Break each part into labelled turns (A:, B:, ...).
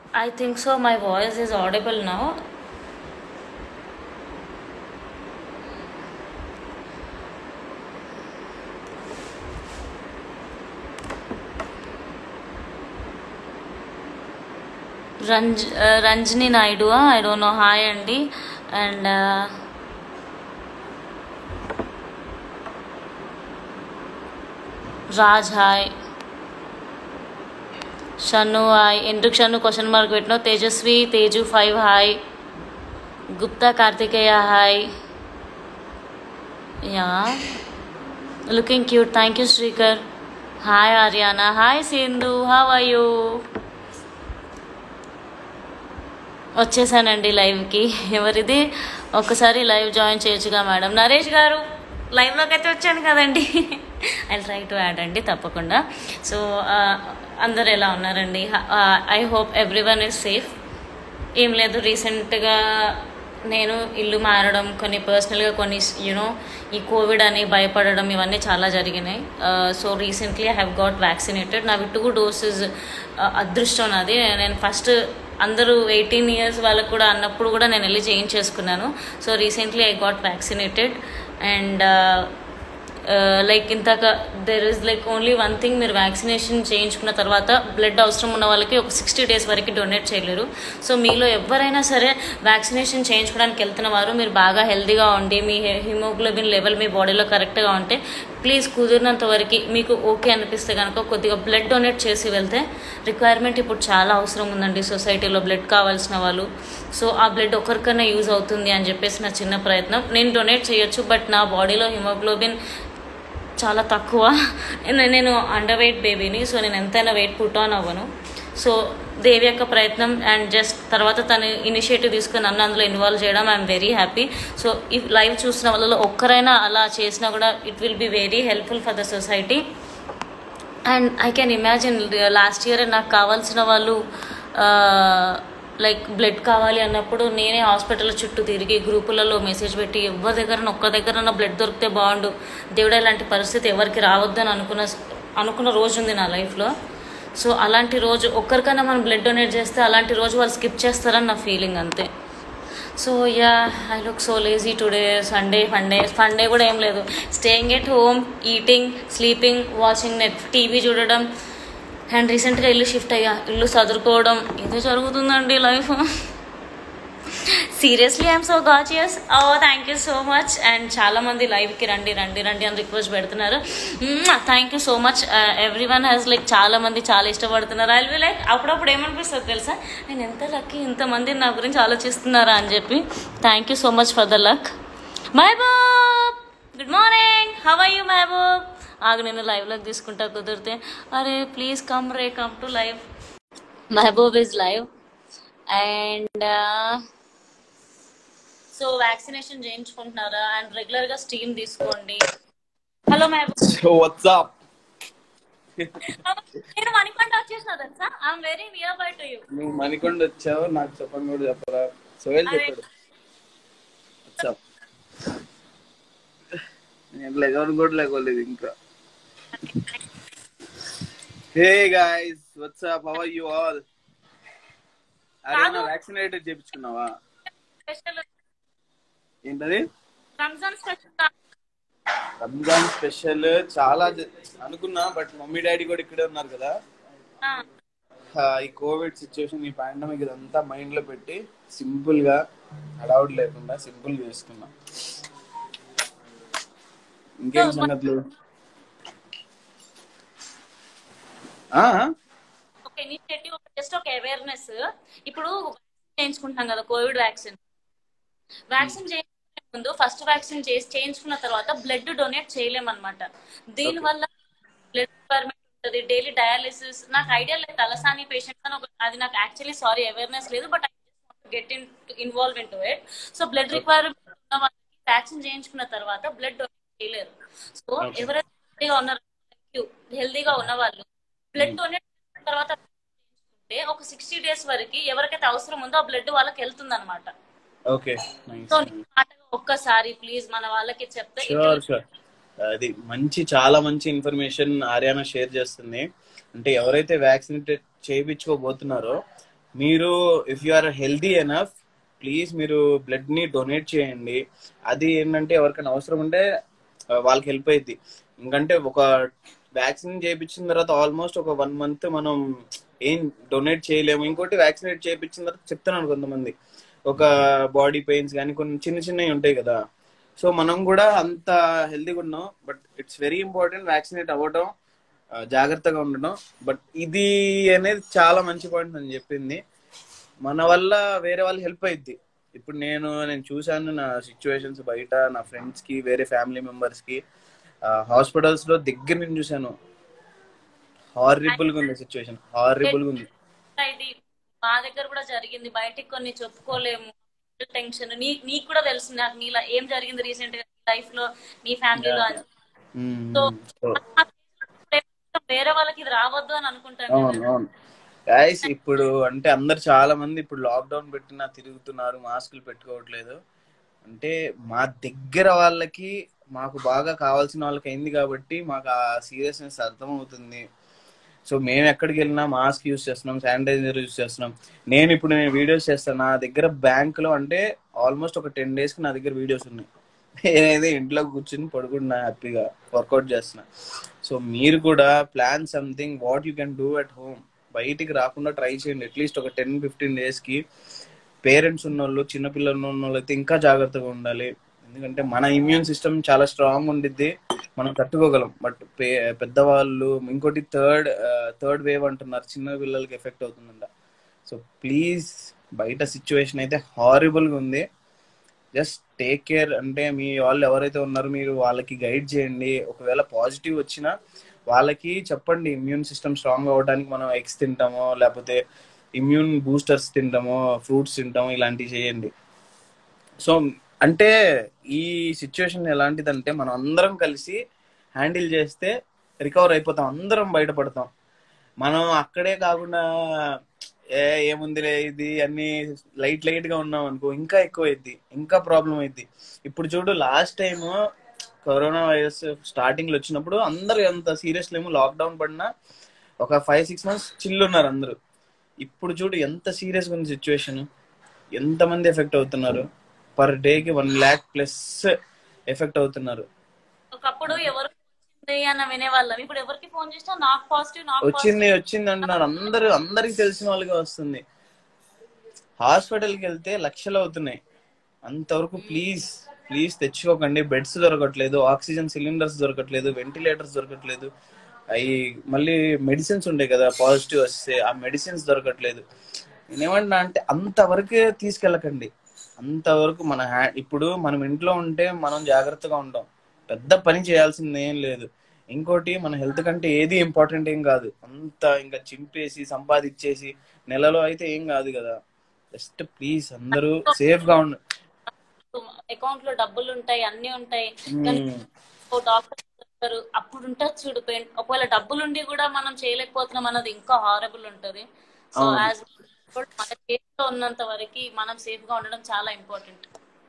A: I think so. My voice is audible now. రంజ్ Ranjani Naidu I don't know hi అండి and Raj hi Shannu hi ఎందుకు Shannu question mark పెట్టినావు Tejaswi Teju five hi Gupta Karthikeya hi yeah looking cute thank you Srikar hi Ariyana hi Sindhu how are you వచ్చేసానండి లైవ్కి ఎవరిది ఒక్కసారి live join చేయొచ్చుగా madam Naresh గారు లైవ్లోకి అయితే వచ్చాను కదండి ఐ ట్రై టు యాడ్ అండి తప్పకుండా సో అందరు ఎలా ఉన్నారండి I hope every one is safe ఏం లేదు రీసెంట్గా నేను ఇల్లు మారడం కొన్ని పర్సనల్గా కొన్ని యూనో ఈ కోవిడ్ అని భయపడడం ఇవన్నీ చాలా జరిగినాయి so recently I have got vaccinated నావి టూ డోసెస్ అదృష్టం నాది నేను ఫస్ట్ అందరూ ఎయిటీన్ ఇయర్స్ వాళ్ళకు కూడా అన్నప్పుడు కూడా నేను వెళ్ళి చేయించేసుకున్నాను so recently I got vaccinated and like ఇంతక there is like only one thing మీరు వ్యాక్సినేషన్ చేయించుకున్న తర్వాత బ్లడ్ అవసరం ఉన్న వాళ్ళకి ఒక సిక్స్టీ డేస్ వరకు డొనేట్ చేయలేరు సో మీలో ఎవరైనా సరే వ్యాక్సినేషన్ చేయించుకోవడానికి వెళ్తున్న వారు మీరు బాగా హెల్తీగా ఉండి మీ హిమోగ్లోబిన్ లెవెల్ మీ బాడీలో కరెక్ట్గా ఉంటే ప్లీజ్ కుదిరినంత వరకు మీకు ఓకే అనిపిస్తే కనుక కొద్దిగా బ్లడ్ డొనేట్ చేసి వెళ్తే రిక్వైర్మెంట్ ఇప్పుడు చాలా అవసరం ఉందండి సొసైటీలో బ్లడ్ కావాల్సిన వాళ్ళు సో ఆ బ్లడ్ ఒకరికన్నా యూజ్ అవుతుంది అని చెప్పేసి నా చిన్న ప్రయత్నం నేను డొనేట్ చేయొచ్చు బట్ నా బాడీలో హిమోగ్లోబిన్ చాలా తక్కువ నేను అండర్ వెయిట్ బేబీని సో నేను ఎంతైనా వెయిట్ పుట్ ఆన్ అవ్వను సో దేవి యొక్క ప్రయత్నం అండ్ జస్ట్ తర్వాత తను ఇనిషియేటివ్ తీసుకుని నన్ను అందులో ఇన్వాల్వ్ చేయడం ఐఎమ్ వెరీ హ్యాపీ సో ఈ లైవ్ చూసిన వాళ్ళలో ఒక్కరైనా అలా చేసినా కూడా it will be very helpful for the society and I can imagine last year నాకు కావాల్సిన వాళ్ళు లైక్ బ్లడ్ కావాలి అన్నప్పుడు నేనే హాస్పిటల్ చుట్టూ తిరిగి గ్రూపులలో మెసేజ్ పెట్టి ఎవరి దగ్గర ఒక్క దగ్గర బ్లడ్ దొరికితే బాగుండు దేవుడు ఇలాంటి పరిస్థితి ఎవరికి రావద్దని అనుకున్న అనుకున్న రోజు ఉంది నా లైఫ్లో సో అలాంటి రోజు ఒక్కరికైనా మనం బ్లడ్ డొనేట్ చేస్తే అలాంటి రోజు వాళ్ళు స్కిప్ చేస్తారని నా ఫీలింగ్ అంతే so yeah I look so lazy today Sunday funday funday కూడా ఏం లేదు staying at home eating sleeping watching net TV చూడడం అండ్ రీసెంట్గా ఇల్లు షిఫ్ట్ అయ్యా ఇల్లు చదువుకోవడం ఏదో జరుగుతుందండి లైఫ్ సీరియస్లీ I'm so gracious oh thank you so much and చాలా మంది లైవ్కి రండి రండి రండి అని రిక్వెస్ట్ పెడుతున్నారు thank you so much every one has like చాలా మంది చాలా ఇష్టపడుతున్నారు ఐ విల్ లైక్ అప్పుడప్పుడు ఏమనిపిస్తుంది తెలుసా నేను ఎంత లక్కీ ఇంతమంది నా గురించి ఆలోచిస్తున్నారా అని చెప్పి thank you so much for the luck Mehaboob good morning how are you Mehaboob ఆగు నేను లైవ్లోకి తీసుకుంటా కుదిరితే అరే ప్లీజ్ కమ్ రే come to live Mehaboob is live and so vaccination చేయించుకుంటున్నారా అండ్ రెగ్యులర్ గా స్టీమ్ తీసుకోండి hello Mehaboob
B: so what's up
A: నేను మణికొండ వచ్చేసిన తెలుసా I'm very near by to you
B: నువ్వు మణికొండ వచ్చావు నాకు చెప్పని కూడా చెప్పరా సోహెల్
A: అరే.
B: చెప్పాడు వాట్సాప్ నేను లెగవని కూడా లెగవలేదు ఇంకా hey guys what's up how are you all అరే నా వ్యాక్సినేటెడ్ చేపించుకున్నావా
A: స్పెషల్
B: ఏంటది
A: రంజాన్ స్పెషల్
B: రంజాన్ స్పెషల్ చాలా జ- అనుకున్నా బట్ మమ్మీ డాడీ కూడా ఇక్కడే ఉన్నారు కదా ఆ, ఈ కోవిడ్ సిచ్యువేషన్ ఈ పాండమిక్ ఇదంతా మైండ్ లో పెట్టి సింపుల్ గా హడావుడ్ లేకుండా సింపుల్ గా చేసుకున్నా ఇంకేం సంగతులు ఆ?
A: ఒక ఇనిషియేటివ్ జస్ట్ ఒక అవేర్నెస్ ఇప్పుడు చేయించుకుంటాం కదా కోవిడ్ వ్యాక్సిన్ వ్యాక్సిన్ చేయించుకునే ముందు ఫస్ట్ వ్యాక్సిన్ చేసి చేయించుకున్న తర్వాత బ్లడ్ డొనేట్ చేయలేమన్నమాట దీని వల్ల బ్లడ్ రిక్వైర్మెంట్ ఉంటుంది డైలీ డయాలిసిస్ నాకు ఐడియా లేదు తలసాని పేషెంట్ అని ఒక అది నాకు యాక్చువల్లీ సారీ అవేర్నెస్ లేదు but I get in involve in to it so blood requirement ఉన్న వాళ్ళకి వ్యాక్సిన్ చేయించుకున్న తర్వాత బ్లడ్ డొనేట్ చేయలేరు సో
B: Okay.
A: ఎవరైతే హెల్తీగా ఉన్నారో హెల్తీగా ఉన్న వాళ్ళు బ్లడ్ డొనేట్ చేసిన తర్వాత చేయించుకుంటే ఒక సిక్స్టీ డేస్ వరకు ఎవరికైతే అవసరం ఉందో ఆ బ్లడ్ వాళ్ళకి వెళ్తుంది అనమాట
B: ఓకే
A: సో నీ మాటగా ఒక్కసారి ప్లీజ్ మన వాళ్ళకి చెప్తే
B: షూర్ షూర్ అది మంచి చాలా మంచి ఇన్ఫర్మేషన్ ఆర్యానా షేర్ చేస్తుంది అంటే ఎవరైతే వ్యాక్సినేటెడ్ చేయించుకోబోతున్నారో మీరు if you are healthy enough please మీరు బ్లడ్ ని డొనేట్ చేయండి అది ఏంటంటే ఎవరికైనా అవసరం ఉంటే ఆ, వాళ్ళకి హెల్ప్ అయింది ఎందుకంటే ఒక వ్యాక్సిన్ చేయించిన తర్వాత ఆల్మోస్ట్ ఒక వన్ మంత్ మనం ఏం డొనేట్ చేయలేము ఇంకోటి వ్యాక్సినేట్ చేయించిన తర్వాత చెప్తున్నాను కొంతమంది ఒక బాడీ పెయిన్స్ కానీ కొన్ని చిన్న చిన్నవి ఉంటాయి కదా సో మనం కూడా అంత హెల్తీగా ఉన్నాం but it's very important vaccinate అవ్వడం ఆ, జాగ్రత్తగా ఉండడం బట్ ఇది అనేది చాలా మంచి పాయింట్ అని చెప్పింది మన వల్ల వేరే వాళ్ళు హెల్ప్ అయింది ఇప్పుడు నేను నేను చూశాను నా సిచ్యువేషన్స్ బయట నా ఫ్రెండ్స్ కి వేరే ఫ్యామిలీ మెంబర్స్ కి హాస్పిటల్స్ లో దగ్గర నుంచి చూశాను హారిబుల్ గా ఉంది సిచ్యువేషన్ హారిబుల్ గా ఉంది
A: ఇది మా దగ్గర కూడా జరిగింది బయటికి కొన్ని చెప్పుకోలేము టెన్షన్ నీ నీకు కూడా తెలుసు నాకు నీలా ఏం జరిగింది రీసెంట్ గా లైఫ్ లో నీ ఫ్యామిలీలో అని
B: మ్మ్.
A: సో
B: So,
A: వేరే వాళ్ళకి ఇది రావద్దు అని అనుకుంటాను
B: అవును అవును గైస్ ఇప్పుడు అంటే అందరు చాలా మంది ఇప్పుడు లాక్డౌన్ పెట్టినా తిరుగుతున్నారు మాస్కులు పెట్టుకోవట్లేదు అంటే మా దగ్గర వాళ్ళకి మాకు బాగా కావాల్సిన వాళ్ళకి అయింది కాబట్టి మాకు ఆ సీరియస్నెస్ అర్థమవుతుంది సో మేము ఎక్కడికి వెళ్ళినా మాస్క్ యూస్ చేస్తున్నాం శానిటైజర్ యూస్ చేస్తున్నాం నేను ఇప్పుడు నేను వీడియోస్ చేస్తాను నా దగ్గర బ్యాంక్ లో అంటే ఆల్మోస్ట్ ఒక టెన్ డేస్ కి నా దగ్గర వీడియోస్ ఉన్నాయి నేనైతే ఇంట్లో కూర్చుని పడుకుంటున్నా హ్యాపీగా వర్కౌట్ చేస్తున్నా సో మీరు కూడా plan something what you can do at home బయటికి రాకుండా ట్రై చేయండి అట్లీస్ట్ ఒక టెన్ ఫిఫ్టీన్ డేస్ కి పేరెంట్స్ ఉన్న వాళ్ళు చిన్నపిల్లలు ఉన్న వాళ్ళు అయితే ఇంకా జాగ్రత్తగా ఉండాలి ఎందుకంటే మన ఇమ్యూన్ సిస్టమ్ చాలా స్ట్రాంగ్ ఉండిద్ది మనం తట్టుకోగలం బట్ పెద్దవాళ్ళు ఇంకోటి థర్డ్ థర్డ్ వేవ్ అంటున్నారు చిన్న పిల్లలకి ఎఫెక్ట్ అవుతుందంట సో ప్లీజ్ బయట సిచ్యువేషన్ అయితే హారిబుల్ గా ఉంది జస్ట్ టేక్ కేర్ అంటే మీ వాళ్ళు ఎవరైతే ఉన్నారో మీరు వాళ్ళకి గైడ్ చేయండి ఒకవేళ పాజిటివ్ వచ్చినా వాళ్ళకి చెప్పండి ఇమ్యూన్ సిస్టమ్ స్ట్రాంగ్ అవ్వడానికి మనం ఎగ్స్ తింటామో లేకపోతే ఇమ్యూన్ బూస్టర్స్ తింటామో ఫ్రూట్స్ తింటామో ఇలాంటివి చేయండి సో అంటే ఈ సిచ్యువేషన్ ఎలాంటిదంటే మనం అందరం కలిసి హ్యాండిల్ చేస్తే రికవర్ అయిపోతాం అందరం బయటపడతాం మనం అక్కడే కాకుండా ఏ ఏముందిలే ఇది అన్ని లైట్ లైట్ గా ఉన్నాం అనుకో ఇంకా ఎక్కువ అయింది ఇంకా ప్రాబ్లం అయింది ఇప్పుడు చూడు last time corona virus starting లో వచ్చినప్పుడు అందరూ ఎంత సీరియస్ లేము లాక్డౌన్ పడినా ఒక ఫైవ్ సిక్స్ మంత్స్ చిల్లు ఉన్నారు అందరూ ఇప్పుడు చూడు ఎంత సీరియస్ గా ఉంది సిచ్యువేషన్ ఎంత మంది ఎఫెక్ట్ అవుతున్నారు పర్ డే కి వన్ ల్యాక్ ప్లస్ ఎఫెక్ట్ అవుతున్నారు
A: ఒకప్పుడు ఎవరు వచ్చింది అని వినేవాళ్ళం ఇప్పుడు ఎవరికి ఫోన్ చేసినా నాకు పాజిటివ్ నాకు
B: వచ్చింది వచ్చింది అంటున్నారు అందరూ అందరికి తెలిసిన వాళ్ళకి వస్తుంది హాస్పిటల్ కి వెళ్తే లక్షలు అవుతున్నాయి అంతవరకు ప్లీజ్ ప్లీజ్ తెచ్చుకోకండి బెడ్స్ దొరకట్లేదు ఆక్సిజన్ సిలిండర్స్ దొరకట్లేదు వెంటిలేటర్స్ దొరకట్లేదు అవి మళ్ళీ మెడిసిన్స్ ఉంటాయి కదా పాజిటివ్ వస్తే ఆ మెడిసిన్స్ దొరకట్లేదు నేనేమంటున్నా అంటే అంతవరకు తీసుకెళ్ళకండి అంతవరకు మన హ్యా ఇప్పుడు మనం ఇంట్లో ఉంటే మనం జాగ్రత్తగా ఉంటాం పెద్ద పని చేయాల్సింది ఏం లేదు ఇంకోటి మన హెల్త్ కంటే ఏది ఇంపార్టెంట్ ఏం కాదు అంత ఇంకా చింపేసి సంపాదించేసి నెలలో అయితే ఏం కాదు కదా జస్ట్ ప్లీజ్ అందరూ సేఫ్ గా ఉండ
A: అకౌంట్ లో డబ్బులు ఉంటాయి అన్ని ఉంటాయి కానీ ఓ డాక్టర్ చెప్తారు అప్పుడు ఉంటుంది చూడు పెయిన్ ఒకవేళ డబ్బులు ఉండి కూడా మనం చేయలేకపోతున్నాం అన్నది ఇంకా హారబుల్ ఉంటది సో
B: అవును.
A: యాజ్ మన చేతిలో ఉన్నంత వరకు మనం సేఫ్ గా ఉండడం చాలా ఇంపార్టెంట్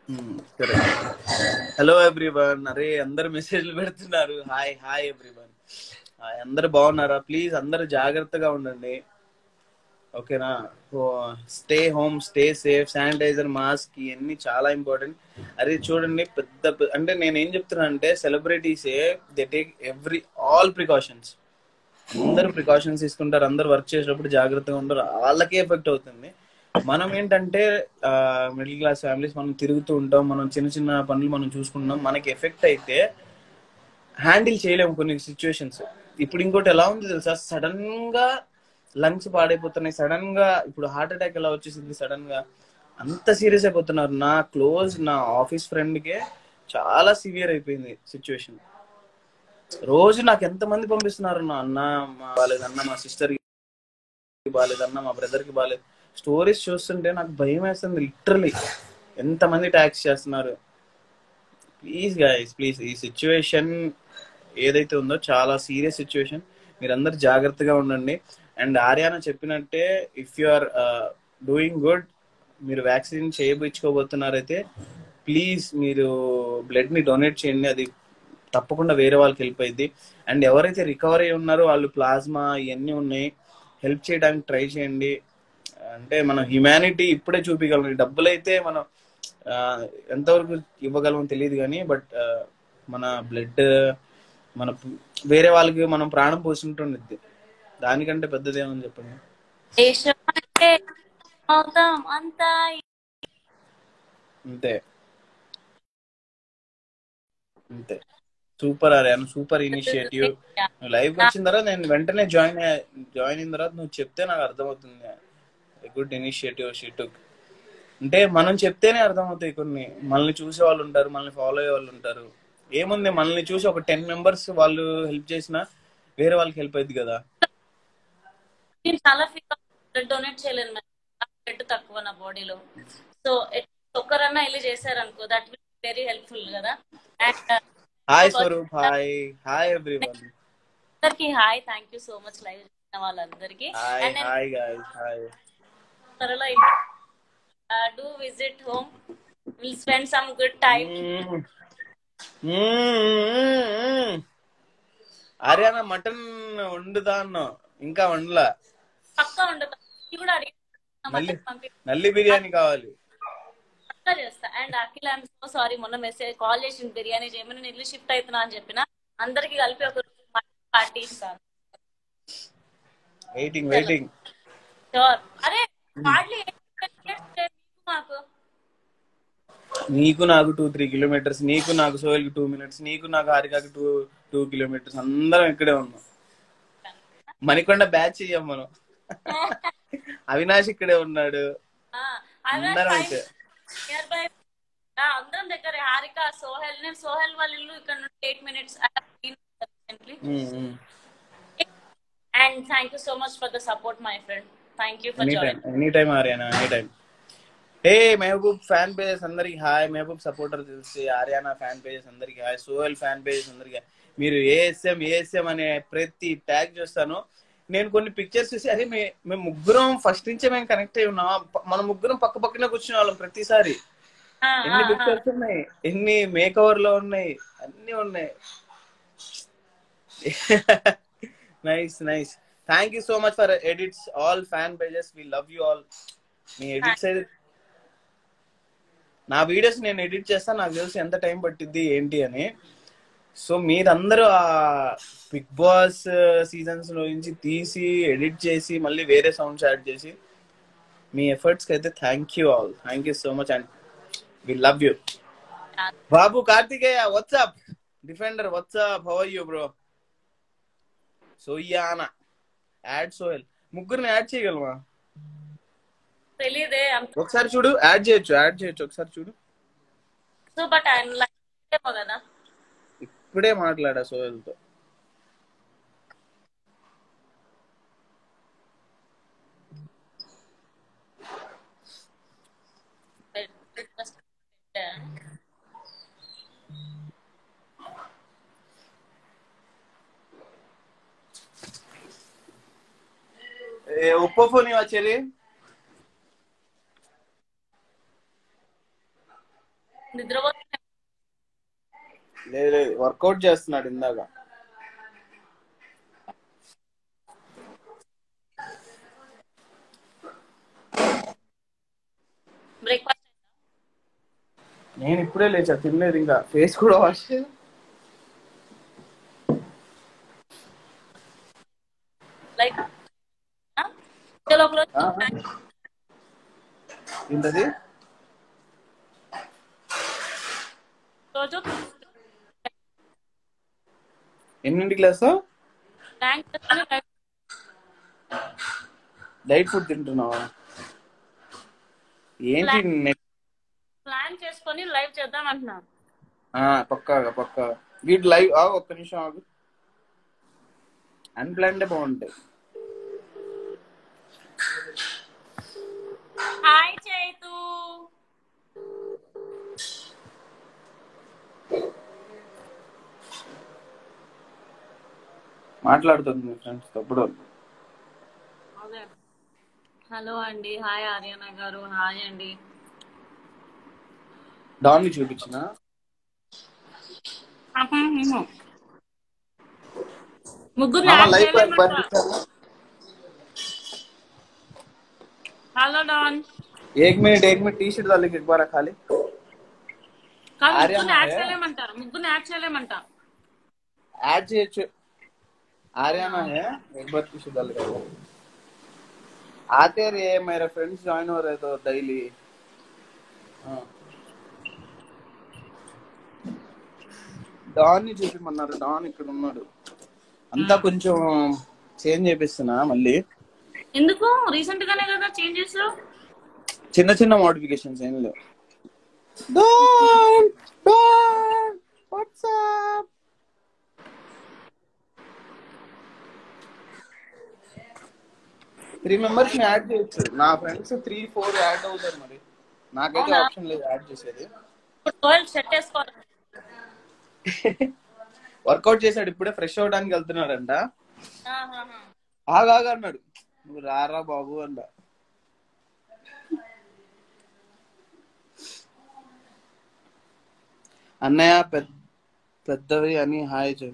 B: హలో ఎవ్రీవన్ అరే అందరు మెసేజ్లు పెడుతున్నారు హాయ్ హాయ్ ఎవ్రీవన్ హాయ్ అందరు బాగున్నారా ప్లీజ్ అందరు జాగ్రత్తగా ఉండండి ఓకేనా stay home stay safe sanitiser mask ఇవన్నీ చాలా ఇంపార్టెంట్ అరే చూడండి పెద్ద పెద్ద- అంటే నేను ఏం చెప్తున్నా అంటే సెలబ్రిటీసే they take every all precautions అందరూ ప్రికాషన్స్ తీసుకుంటారు అందరు వర్క్ చేసేటప్పుడు జాగ్రత్తగా ఉంటారు వాళ్ళకే ఎఫెక్ట్ అవుతుంది మనం ఏంటంటే మిడిల్ క్లాస్ ఫ్యామిలీస్ మనం తిరుగుతూ ఉంటాం మనం చిన్న చిన్న పనులు మనం చూసుకుంటాం మనకి ఎఫెక్ట్ అయితే హ్యాండిల్ చేయలేము కొన్ని సిచ్యువేషన్స్ ఇప్పుడు ఇంకోటి ఎలా ఉంది తెలుసా సడన్ గా లంగ్స్ పాడైపోతున్నాయి సడన్ గా ఇప్పుడు హార్ట్ అటాక్ ఎలా వచ్చేసింది సడన్ గా అంత సీరియస్ అయిపోతున్నారు నా క్లోజ్ నా ఆఫీస్ ఫ్రెండ్ కే చాలా సివియర్ అయిపోయింది సిచ్యువేషన్ రోజు నాకు ఎంత మంది పంపిస్తున్నారు నా అన్న మా బాలేదన్న మా సిస్టర్ కి బాలేదన్న మా బ్రదర్ కి బాలేదు స్టోరీస్ చూస్తుంటే నాకు భయం వేస్తుంది లిటరలీ ఎంత మంది ట్యాక్స్ చేస్తున్నారు ప్లీజ్ గైస్ ప్లీజ్ ఈ సిచ్యువేషన్ ఏదైతే ఉందో చాలా సీరియస్ సిచ్యువేషన్ మీరందరు జాగ్రత్తగా ఉండండి అండ్ ఆర్యాన చెప్పినట్టే if you are doing good మీరు వ్యాక్సిన్ చేయించుకోబోతున్నారైతే ప్లీజ్ మీరు బ్లడ్ ని డొనేట్ చేయండి అది తప్పకుండా వేరే వాళ్ళకి హెల్ప్ అయింది అండ్ ఎవరైతే రికవరీ ఉన్నారో వాళ్ళు ప్లాస్మా ఇవన్నీ ఉన్నాయి హెల్ప్ చేయడానికి ట్రై చేయండి ఆ, అంటే మనం హ్యుమానిటీ ఇప్పుడే చూపించగలం డబ్బులు అయితే మనం ఆ, ఎంతవరకు ఇవ్వగలం తెలియదు కానీ బట్ మన బ్లడ్ మన పు- వేరే వాళ్ళకి మనం ప్రాణం పోసుంటుంది దానికంటే పెద్దదేమని చెప్పండి
A: దేశం అంటే అవుతాం అంతా
B: అంతే అంతే సూపర్ అరే సూపర్ ఇనిషియేటివ్ నువ్వు లైవ్ వచ్చిన తర్వాత నేను వెంటనే జాయిన్ జాయిన్ అయిన తర్వాత నువ్వు చెప్తే నాకు అర్థమవుతుంది గుడ్ ఇనిషియేటివ్ షీట్ అంటే మనం చెప్తేనే అర్థమవుతాయి కొన్ని మనల్ని చూసే వాళ్ళు ఉంటారు మనల్ని ఫాలో అయ్యే వాళ్ళు ఉంటారు ఏముంది మనల్ని చూసి ఒక టెన్ మెంబర్స్ వాళ్ళు హెల్ప్ చేసినా వేరే వాళ్ళకి హెల్ప్ అయింది కదా
A: నేను చాలా ఫీల్ బ్లడ్ డొనేట్ చేయలేను బ్లడ్ తక్కువ నా బాడీలో సో ఒక్కరన్నా వెళ్ళి చేశారనుకో దట్ విల్ వెరీ హెల్ప్ఫుల్ కదా and
B: hi Swaroop hi hi everyone
A: అందరికి hi thank you so much live చేసిన వాళ్ళందరికీ
B: హాయ్
A: అండ్ నేను
B: హాయ్ గాయ్స్ హాయ్
A: త్వరలో do visit home will spend some good time
B: Ariyana mutton వండుదా అన్నావు ఇంకా వండలా
A: పక్కా ఉండదు ఇది కూడా అడిగి
B: మళ్ళీ
A: పంపి
B: నల్లి బిర్యానీ కావాలి
A: పక్కా చేస్తా and Akhil I'm so sorry మొన్న మెసేజ్ కాల్ చేసిన బిర్యానీ చేయమని నేను ఇల్లు షిఫ్ట్ అవుతున్నా అని చెప్పిన అందరికి కలిపి ఒక పార్టీ ఇస్తాను
B: వెయిటింగ్ వెయిటింగ్
A: షూర్ అరే హార్డ్లీ మాకు
B: నీకు నాకు టూ త్రీ కిలోమీటర్స్ నీకు నాకు సోయల్ కి టూ మినిట్స్ నీకు నాకు హారికకి టూ టూ కిలోమీటర్స్ అందరం ఇక్కడే ఉన్నాం మణికొండ బ్యాచ్ చెయ్యం మనం అవినాష్ ఇక్కడే ఉన్నాడు అందరం అయితే
A: నియర్ బై అందరం దగ్గర హారిక సోహెల్ నేను సోహెల్ వాళ్ళ ఇల్లు ఇక్కడ నుండి eight minutes
B: um, um.
A: And thank you so much for the support my friend thank you for
B: any time
A: join
B: any time Ariyana any time hey Mehaboob fan pages అందరికి హాయ్ మహబూబ్ సపోర్టర్ తెలిసి Ariyana fan pages అందరికి hi Sohel fan pages అందరికి hi. మీరు ASM ASM అనే ప్రతి tag చూస్తాను నేను కొన్ని పిక్చర్స్ చూసి అరే మే- మేము ముగ్గురం ఫస్ట్ నుంచే మేము కనెక్ట్ అయి ఉన్నాం ప- మన ముగ్గురం పక్క పక్కనే కూర్చునే వాళ్ళం ప్రతిసారి ఎన్ని పిక్చర్స్ ఉన్నాయి ఎన్ని మేక్ ఓవర్ లో ఉన్నాయి అన్ని ఉన్నాయి nice nice thank you so much for edits all fan pages we love you all మీ ఎడిట్స్ అయితే నా వీడియోస్ నేను ఎడిట్ చేస్తా నాకు తెలిసి ఎంత టైం పట్టిద్ది ఏంటి అని సో మీరందరూ ఆ బిగ్ బాస్ సీజన్స్ లో నుంచి తీసి ఎడిట్ చేసి మళ్ళీ వేరే సౌండ్స్ యాడ్ చేసి మీ ఎఫర్ట్స్ కి అయితే thank you all thank you so much and we love you బాబు Karthikeya what's up defender what's up how are you bro సోయానా యాడ్ సోయల్ ముగ్గురిని యాడ్ చేయగలమా
A: తెలీదే
B: ఒకసారి చూడు యాడ్ చేయొచ్చు యాడ్ చేయొచ్చు ఒకసారి చూడు
A: సో బట్ ఆయన లైక్ ఏమో కదా
B: ఇప్పుడే మాట్లాడా సోయల్తో ఏ ఒప్పో ఫోన్ ఇవ్వ చెల్లి
A: నిద్రపోతున్నా
B: లేదు లేదు వర్కౌట్ చేస్తున్నాడు ఇందాక
A: బ్రేక్ఫాస్ట్
B: నేను ఇప్పుడే లేచా తినలేదు ఇంకా ఫేస్ కూడా వాష్ చేయలేదు.
A: లైక్ లోపల
B: ఆ? ఏంటది
A: రోజు
B: ఎన్నింటికి లేస్తావు
A: బ్యాంక్ చేసుకొని లైఫ్
B: లైట్ ఫుడ్ తింటున్నావా ఏంటి నెట్
A: ప్లాన్ చేసుకొని లైవ్ చేద్దాం అంటున్నాను
B: పక్కాగా పక్కాగా వీటి లైవ్ ఆ ఒక్క నిమిషం ఆగు అన్ప్లాన్డ్ బాగుంటాయి
A: హాయ్ చైతు
B: మాట్లాడుతుంది మీ ఫ్రెండ్స్ తప్పుడు
A: హలో అండి హాయ్ ఆర్యన గారు హాయ్ అండి
B: డాన్ ని చూపించిన
A: ముగ్గురు
B: మామ లైఫ్ పంపించాను
A: హలో డాన్
B: एक मिनट एक मिनट टी शर्ट डाल के एक बार खाली
A: కాదు
B: ఆర్య
A: ముగ్గురు యాడ్
B: అమ్మాయి.
A: చేయలేమంటారు ముగ్గురు యాడ్ చేయలేమంట
B: ऐड చేయొచ్చు आर्याना है एक बार टी शर्ट डाल के आते रे मेरे फ्रेंड्स ज्वाइन हो रहे तो डेली డాన్ ని చూపిమన్నారు డాన్ ఇక్కడ ఉన్నాడు అంతా కొంచెం చేంజ్ చేపిస్తున్నా మళ్ళీ
A: ఎందుకు రీసెంట్ గానే కదా చేంజ్ చేసావు
B: చిన్న చిన్న మోడిఫికేషన్స్ ఏం లేవు Don Don what's up three members ని యాడ్ చేయొచ్చు నా ఫ్రెండ్స్ త్రీ ఫోర్ యాడ్ అవుతారు మరి నాకైతే
A: అవునా?
B: ఆప్షన్ లేదు యాడ్ చేసేది
A: ఇప్పుడు ట్వెల్వ్ సెట్ వేసుకోవాలి
B: వర్కౌట్ చేశాడు ఇప్పుడే ఫ్రెష్ అవడానికి వెళ్తున్నాడంట
A: ఆహాహా.
B: ఆగాగా అన్నాడు నువ్వు రారా బాబు అంట అన్నయ్య పెద్ద పెద్దవి అని హాయ్ చె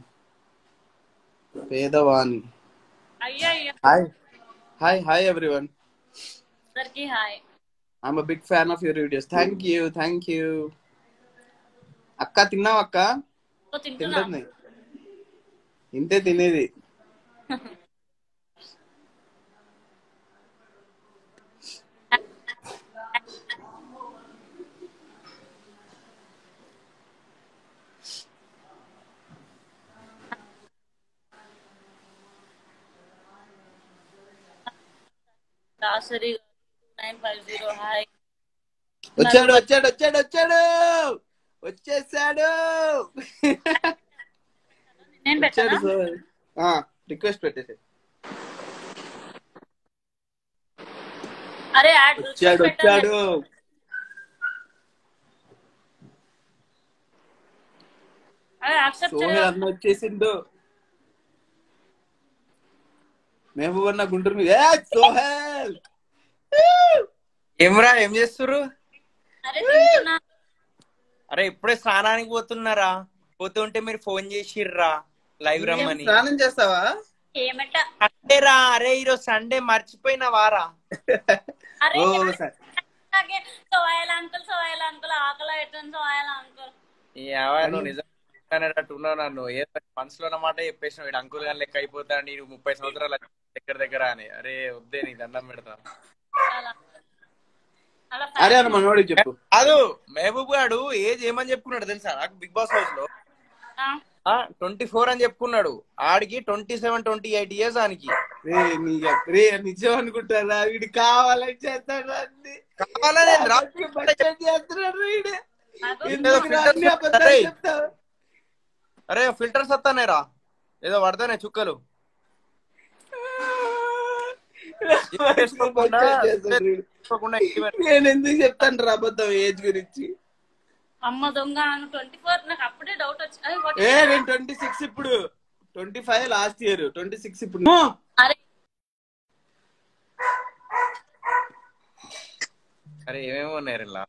B: పేదవాణి
A: అయ్యా అయ్యా
B: హాయ్ హాయ్ హాయ్ ఎవ్రీవన్
A: అందరికి hi
B: I'm big fan of your videos thank you thank you అక్క తిన్నావు అక్క
A: తింటున్నా
B: తింటుంది ఇంతే తినేది
A: Dasari nine five zero hi
B: వచ్చాడు వచ్చాడు వచ్చాడు వచ్చాడు వచ్చేసాడు
A: నేను
B: వచ్చాడు
A: పెట్టాను
B: సార్ రిక్వెస్ట్ పెట్టేసి
A: అరే యాడ్
B: వచ్చాడు వచ్చాడు
A: అరే యాక్సెప్ట్
B: సోహెల్ అన్న వచ్చేసిండు మహబూబ్ అన్న గుంటూరు మీద ఏ, సోహెల్
C: ఏమ్రా ఏం చేస్తుర్రు
A: అరే తింటున్నా
C: అరే ఇప్పుడే స్నానానికి పోతున్నారా పోతుంటే మీరు ఫోన్ చేసిర్రా లైవ్
B: ఏం
C: రమ్మని
B: స్నానం చేస్తావా
A: ఏమట
C: సండే రా అరే ఈరోజు సండే మర్చిపోయిన వారా
A: అరే
B: ఓ సరే.
A: సోయాల అంకుల్ సోయాల అంకుల్ ఆకలి అవుతుంది సోయాల అంకుల్
C: నువ్వు నిజం ఉన్నావు నన్ను ఏదో మనసులో అన్నమాట చెప్పేసిన వీడు అంకుల్ గాని లెక్క అయిపోతా నీకు ముప్పై సంవత్సరాలు దగ్గర దగ్గర అని అరే వద్దే నీ దండం పెడతా
A: అలా అలా
B: అరే అన్న మనవాడికి చెప్పు
C: కాదు మహబూబ్ గాడు ఏజ్ ఏమని చెప్పుకున్నాడు తెలుసా నాకు బిగ్ బాస్ హౌస్ లో
A: ఆ,
C: ట్వంటీ ఫోర్ అని చెప్పుకున్నాడు ఆడికి twenty seven twenty eight years ఆనికి
B: రే నీ రే నిజం అనుకుంటారా వీడు కావాలని చేస్తాడు అన్ని
C: కావాలని రా
B: బడ్జెట్ చేస్తున్నాడు వీడు
A: నాకు
B: ఎందుకు రా అన్ని అబద్ధాలు
C: రేయ్.
B: చెప్తావు?
C: అరే ఫిల్టర్స్ వస్తానే రా ఏదో పడతానే చుక్కలు చేసుకోకుండా
B: బడ్జెట్ చేస్తాడు వీడు.
C: చేసుకోకుండా ఇంటి పెట్టు.
B: నేను ఎందుకు చెప్తాను రా అబద్ధం ఏజ్ గురించి
A: అమ్మ దొంగ ట్వంటీ ఫోర్ నాకు అప్పుడే డౌట్ వచ్చి అరే, what
B: ఏ
A: is-
B: నేను ట్వంటీ సిక్స్ ఇప్పుడు twenty five last year twenty six ఇప్పుడు
A: అరే
C: అరే ఏమేమి ఉన్నాయి ఇలా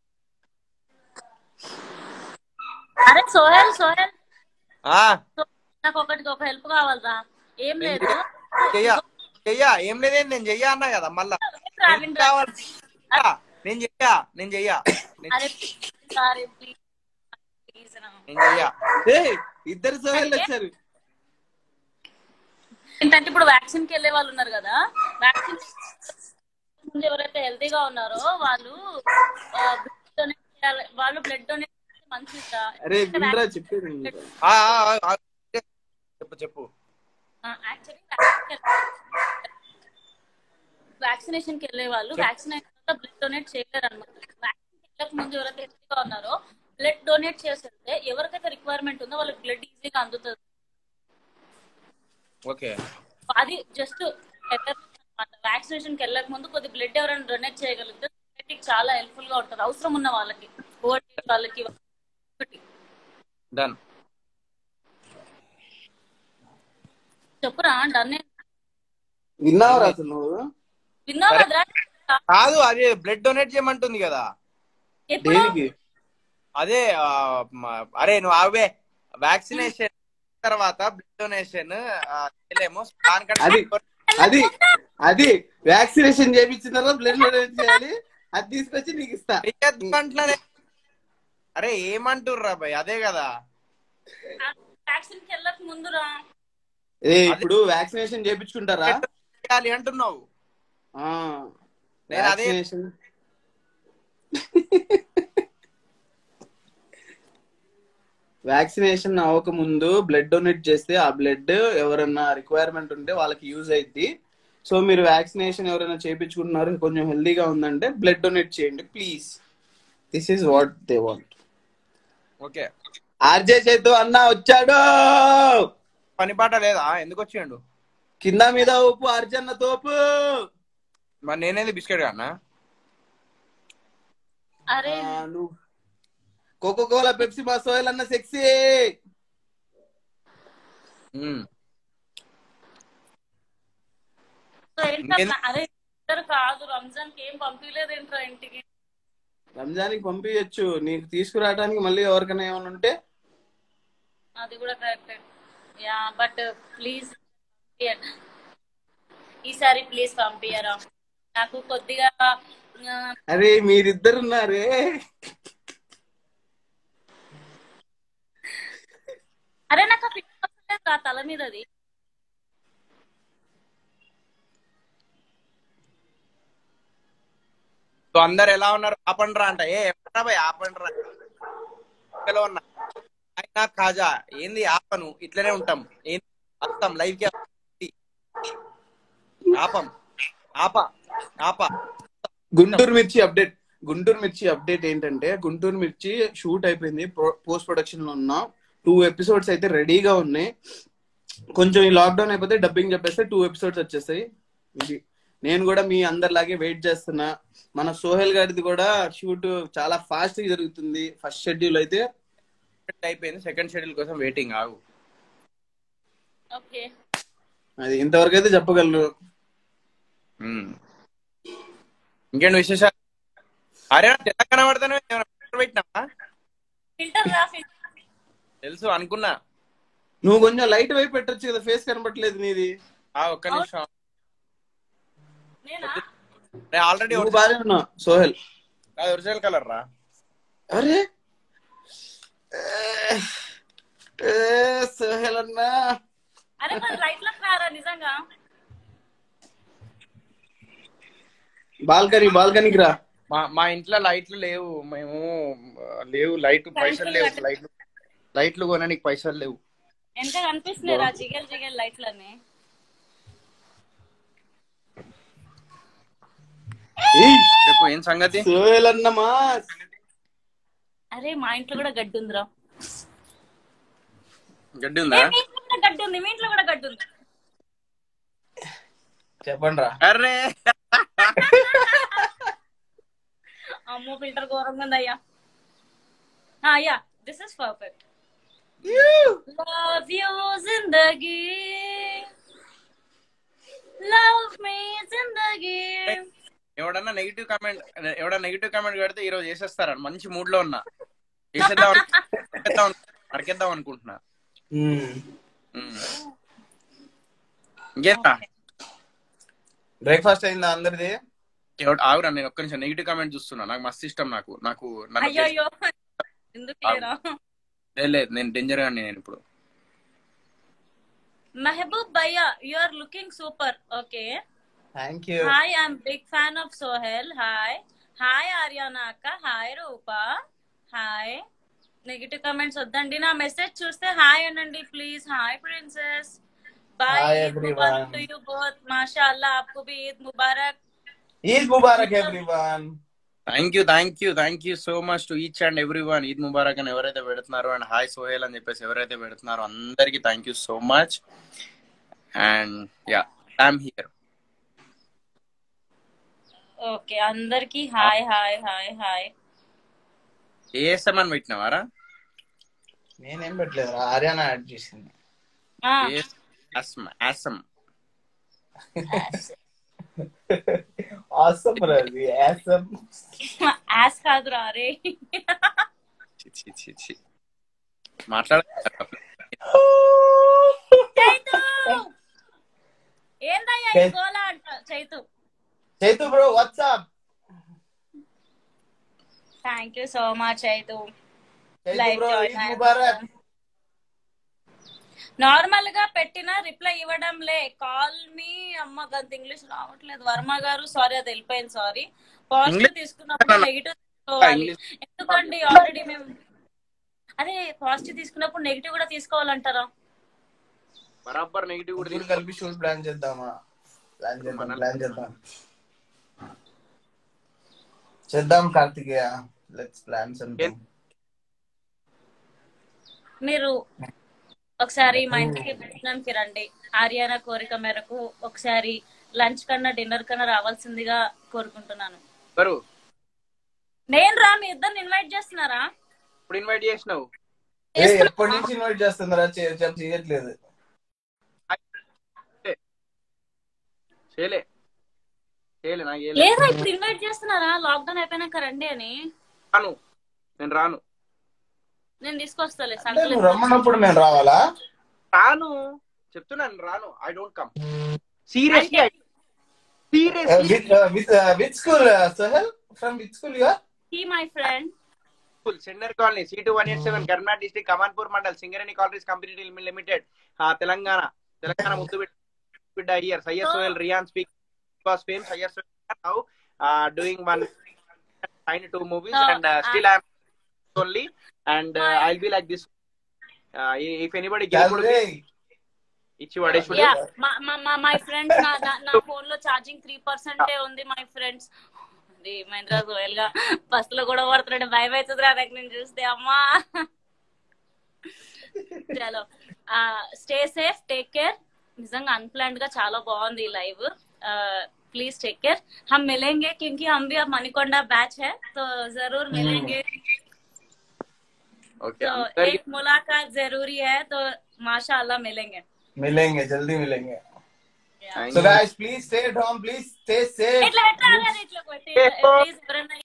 A: అరే సోహెల్ సోహెల్
C: ఆ
A: నాకు ఒకటి ఒక హెల్ప్ కావాలరా ఏం లేదు
C: చెయ్యా చెయ్యా ఏం లేదేంటి నేను చెయ్యా అన్నా కదా మళ్ళా
A: రావింద్ర.
C: ఏం కావాలి? ఆ, నేను చెయ్యా నేను చెయ్యా నేను-
A: అరే సారీ ప్లీజ్ ప్లీజ్ రా
C: నేను చెయ్యా
B: ఏ ఇద్దరు సోహెల్ వచ్చారు
A: ఏంటంటే ఇప్పుడు వ్యాక్సిన్ కి వెళ్ళే వాళ్ళు ఉన్నారు కదా వ్యాక్సిన్ ముందు ఎవరైతే హెల్తీగా ఉన్నారో వాళ్ళు బ్లడ్ డొనేట్ చేయాలి వాళ్ళు బ్లడ్ డొనేట్ చేస్తే మంచిదా
B: అరే వినరా చెప్పేది నీకు.
C: ఆ, ఆ, ఆ, చెప్పు చెప్పు
A: యాక్చువల్లీ వ్యాక్సినేషన్ కి వెళ్ళే వాళ్ళు వ్యాక్సిన్ అయిన తర్వాత బ్లడ్ డొనేట్ చేయలేరు అనమాట వ్యాక్సిన్ వెళ్ళక ముందు ఎవరైతే హెల్తీగా ఉన్నారో బ్లడ్ డొనేట్ చేసేస్తే ఎవరికైతే రిక్వైర్మెంట్ ఉందో వాళ్ళకి బ్లడ్ ఈజీగా అందుతుంది
C: ఓకే
A: అది జస్ట్ అనమాట వ్యాక్సినేషన్ కి వెళ్ళక ముందు కొద్ది బ్లడ్ ఎవరైనా డొనేట్ చేయగలిగితే సొసైటీకి చాలా హెల్ప్ఫుల్ గా ఉంటుంది అవసరం ఉన్న వాళ్ళకి ఓల్డ్ ఏజ్ వాళ్ళకి ఒకటి.
C: డన్
A: చెప్పురా డన్
B: విన్నావురా అసలు నువ్వు
A: విన్నావు కదరా
C: కాదు అదే బ్లడ్ డొనేట్ చేయమంటుంది కదా
A: ఎప్పుడు
B: దేనికి
C: అదే ఆ, మ- అరే నువ్వు అవే వ్యాక్సినేషన్ తర్వాత బ్లడ్ డొనేషన్ చేయలేము దానికంటే
B: అది అది అది వ్యాక్సినేషన్ చేయించిన తర్వాత బ్లడ్ డొనేట్ చేయాలి అది తీసుకొచ్చి నీకు ఇస్తా
C: అంటున్నారే అరే ఏమంటుర్రా భయ్ అదే కదా
A: వ్యాక్సిన్ కి వెళ్ళక ముందురా
B: ఏ ఇప్పుడు వ్యాక్సినేషన్ చేయించుకుంటారా
C: చేయాలి అంటున్నావు
B: ఆ,
C: నేను అదే-
B: వ్యాక్సినేషన్ వ్యాక్సినేషన్ అవ్వక ముందు బ్లడ్ డొనేట్ చేస్తే ఆ బ్లడ్ ఎవరన్నా రిక్వైర్మెంట్ ఉంటే వాళ్ళకి యూజ్ అయింది సో మీరు వ్యాక్సినేషన్ ఎవరైనా చేయించుకుంటున్నారు కొంచెం హెల్దీగా ఉందంటే బ్లడ్ డొనేట్ చేయండి please this is what they want
C: okay
B: RJ Chaitu అన్న వచ్చాడు
C: పని పాట లేదా ఎందుకు వచ్చిండు
B: కింద మీద ఉప్పు అర్జన్న తోపు
C: మరి నేనేది బిస్కెట్ అన్నా
A: అరే
B: కోకో కోలా పెప్సీ మా సోయల్ అన్న సెక్సీ
A: సో ఏంటన్నా? అరే ఇద్దరు కాదు రంజాన్ కి ఏం పంపించలేదు ఏంట్రా ఇంటికి
B: రంజానికి పంపించచ్చు నీకు తీసుకురావడానికి మళ్ళీ ఎవరికైనా ఏమైనా ఉంటే
A: అది కూడా కరెక్ట్ యా బట్ ప్లీజ్ ఈసారి ప్లీజ్ పంపించరా నాకు కొద్దిగా ఆ,
B: అరే మీరిద్దరున్నారే
A: అరే నాకు ఆ పిక్ వస్తలేదు రా తల మీద అది
C: సో అందరు ఎలా ఉన్నారు ఆపండ్రా అంట ఏ ఎప్పుడా భయ్ ఆపండ్రా ఇంతలో ఉన్నా ఆయన కాజా ఏంది ఆపను ఇట్లనే ఉంటాం ఏంది వస్తాం లైవ్ కి ఆపం ఆప ఆప
B: గుంటూరు మిర్చి అప్డేట్ గుంటూరు మిర్చి అప్డేట్ ఏంటంటే గుంటూరు మిర్చి షూట్ అయిపోయింది పోస్ట్ ప్రొడక్షన్ లో ఉన్నాం టూ ఎపిసోడ్స్ అయితే రెడీగా ఉన్నాయి కొంచెం ఈ లాక్డౌన్ అయిపోతే డబ్బింగ్ చెప్పేస్తే టూ ఎపిసోడ్స్ వచ్చేస్తాయి ఇది నేను కూడా మీ అందరిలాగే వెయిట్ చేస్తున్నా మన సోహెల్ గారిది కూడా షూట్ చాలా ఫాస్ట్ గా జరుగుతుంది ఫస్ట్ షెడ్యూల్ అయితే
C: అయిపోయింది సెకండ్ షెడ్యూల్ కోసం వెయిటింగ్ ఆగు
A: ఓకే
B: అది ఇంతవరకు అయితే చెప్పగలరు
C: ఉమ్. ఇంకేంటి విశేషాలు అరే నా తెలంగాణ పడతాను పెట్టినావా
A: ఫిల్టర్ రా ఫిల్టర్
C: తెలుసు అనుకున్నా
B: నువ్వు కొంచెం లైట్ వైపు పెట్టొచ్చు కదా ఫేస్ కనబట్టలేదు నీది
C: ఆ ఒక్క నిమిషం
A: నేనా
C: నేను ఆల్రెడీ
B: నువ్వు బాగానే ఉన్నావు సోహెల్
C: అది ఒరిజినల్ కలర్ రా
B: అరే ఏ, ఏ, సోహెల్ అన్నా
A: అరే మరి రైట్ లోకి రారా నిజంగా
B: బాల్కనీ బాల్కనీకి రా
C: మా మా ఇంట్లో లైట్లు లేవు మేము ఆ, లేవు లైట్ పైసలు లేవు లైట్లు లైట్లు కొనడానికి పైసలు లేవు
A: ఎంత కనిపిస్తున్నాయి రా జిగల్ జిగల్ లైట్లన్నీ
B: ఏయ్,
C: చెప్పు ఏం సంగతి
B: సోహెల్ అన్నమా
A: అరే మా ఇంట్లో కూడా గడ్డి ఉందిరా
C: గడ్డి
A: ఏ,
C: ఉందా
A: మీ ఇంట్లో కూడా గడ్డి ఉంది మీ ఇంట్లో కూడా గడ్డి ఉంది
B: చెప్పండి రా
C: అరే
A: అమ్మో ఫిల్టర్ ఘోరంగా ఉంది అయ్యా అయ్యా this is perfect love you zindagi love me zindagi
C: ఎవడన్నా నెగిటివ్ కామెంట్ ఎవడన్నా నెగిటివ్ కామెంట్ పెడితే ఈ రోజు చేసేస్తారని మంచి మూడ్ లో ఉన్నా చేసేద్దాం అను- చేసేద్దాం అను- నరికేద్దాం అనుకుంటున్నా ఉమ్. ఇంకేంటా
B: బ్రేక్ఫాస్ట్ అయిందా అందరిది
C: ఎవడు ఆగురా నేను ఒక్క నిమిషం నెగిటివ్ కామెంట్ చూస్తున్నా నాకు మస్తు ఇష్టం నాకు నాకు నన్ను
A: అయ్యో అయ్యో ఎందుకు లేరా
C: లేదు, లేదు నేను డేంజర్ గా నేను ఇప్పుడు
A: మెహబూబ్ భయ్యా you are looking super okay
B: thank you
A: hi I'm big fan of Sohel hi hi Ariyana అక్క hi Roopa hi negative comments వద్దండి నా మెసేజ్ చూస్తే హాయ్ అనండి please hi princess boy
B: Hi,
A: Eid Mubarak
B: everyone.
A: To you both మాషాఅల్లాह आपको भी ईद मुबारक
B: Eid Mubarak everyone
C: thank you thank you thank you so much to each and every one Eid ముబారక్ అని ఎవరైతే పెడుతున్నారో అండ్ హాయ్ సోహెల్ అని చెప్పేసి ఎవరైతే పెడుతున్నారో అందరికి thank you so much and yeah I'm here
A: okay అందరికి hi hi hi hi
C: ASM అని పెట్టినవారా
B: నేనేం పెట్టలేదు ఆర్యానా యాడ్ చేసింది
C: ఆసమ్
B: ఆసమ్ రవి ఆసమ్
A: యాస్ కాదురా రే
C: మాట్లాడ
A: ఏందయ్యా ఈ గోలా అంట Chaitu
B: Chaitu bro what's up
A: thank you so much Chaitu
B: Chaitu
A: Live
B: bro
A: join
B: Eid Mubarak
A: normal గా పెట్టిన రిప్లై ఇవ్వడం లే కాల్ మీ అమ్మ గంత ఇంగ్లీష్ రావట్లేదు వర్మ గారు సారీ అది వెళ్ళిపోయింది సారీ పాజిటివ్ తీసుకున్నప్పుడు నెగిటివ్ తీసుకోవాలి
C: English.
A: ఎందుకండి ఆల్రెడీ మేము అదే పాజిటివ్ తీసుకున్నప్పుడు నెగిటివ్ కూడా తీసుకోవాలంటారా
C: బరాబర్ నెగిటివ్ కూడా
B: ముగ్గురు కలిపి షూట్ ప్లాన్ చేద్దామా ప్లాన్ చేద్దాం ప్లాన్ చేద్దాం చేద్దాం కార్తికేయ లెట్స్ ప్లాన్ సంథింగ్
A: మీరు ఒకసారి మా ఇంటికి భోజనానికి రండి ఆర్యానా కోరిక మేరకు ఒకసారి లంచ్ కన్నా డిన్నర్ కన్నా రావాల్సిందిగా కోరుకుంటున్నాను
C: ఎవరు
A: నేను రా మీ ఇద్దరిని ఇన్వైట్ చేస్తున్నారా
C: ఇప్పుడు ఇన్వైట్ చేసినావు
B: ఏ ఎప్పటి నుంచి ఇన్వైట్ చేస్తున్నారా చే- చెప్ చేయట్లేదు
C: చేయలే చేయలే నాకు చేయలే
A: లేదా ఇప్పుడు ఇన్వైట్ చేస్తున్నారా లాక్డౌన్ అయిపోయినాక రండి అని
C: రాను నేను రాను
A: నేను తీసుకొస్తాలే
B: అంటే
A: సంకలి
B: నువ్వు రమ్మన్నప్పుడు నేను రావాలా
C: రాను చెప్తున్నాను రాను I don't come seriously seriously
B: with with school Sahal from with school you
A: he my friend
C: sender colony C two one eight seven Karnataka district Kamanpur mandal Singareni collieries company limited Telangana Telangana ముద్దు బిడ్డ year Syed Sohel Riyan speak was fame Syed Sohel now doing one signed two movies
A: No,
C: and uh, still I am only and uh, I'll be like this uh, if anybody గెలుపుడు ఇచ్చి పడేసుడు
A: yeah my friends నా నా- నా phone లో charging three పర్సెంటే ఉంది my friends Mahindra Joel గా బస్ లో కూడా పడుతున్నాడు భయం అవుతుంది రా నాకు నేను చూస్తే అమ్మా చలో స్టే సేఫ్ టేక్ కేర్ నిజంగా అన్ప్లాన్డ్ గా చాలా బాగుంది ఈ లైవ్ प्लीज टेक केयर हम मिलेंगे क्योंकि हम भी अब मणिकोंडा बैच है तो जरूर मिलेंगे
C: ఓకే
A: तो
C: అందరికి
A: एक मुलाकात जरूरी है तो माशाल्लाह मिलेंगे
B: मिलेंगे जल्दी मिलेंगे
A: Yeah.
B: so guys please stay at home please stay safe
A: ఇట్లా ఎట్లా అనేది ఇట్లా కొట్టి ప్లీజ్ ఎవరైనా